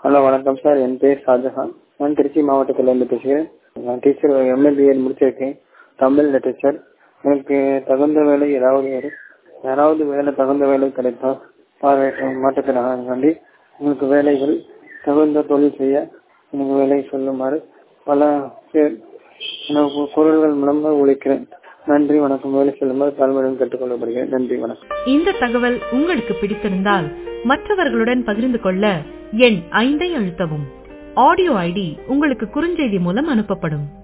hello வணக்கம் sir என் பேர் ஷாஜஹான் நான் திருச்சி மாவட்டத்திலேருந்து பேசுகிறேன் நான் டீச்சர் எம்எல்ஏ முடிச்சிருக்கேன் தமிழ் லிட்டரேச்சர் எனக்கு தகுந்த வேலை ஏதாவது ஒரு யாராவது வேலை தகுந்த வேலை கிடைத்தால் பார்வை மாற்றுத்திறனாளி உங்களுக்கு வேலைகள் தகுந்த தொழில் செய்ய எனக்கு வேலை சொல்லுமாறு பல பேர் எனக்கு குரல்கள் மூலமாக உழைக்கிறேன் நன்றி வணக்கம் வேலை செல்லுமாறு தாழ்மையுடன் கேட்டுக்கொள்ளப்படுகிறேன் நன்றி வணக்கம் இந்த தகவல் உங்களுக்கு பிடித்திருந்தால் மற்றவர்களுடன் பகிர்ந்து கொள்ள எண் ஐந்தை அழுத்தவும் ஆடியோ ஐடி உங்களுக்கு குறுஞ்செய்தி மூலம் அனுப்பப்படும்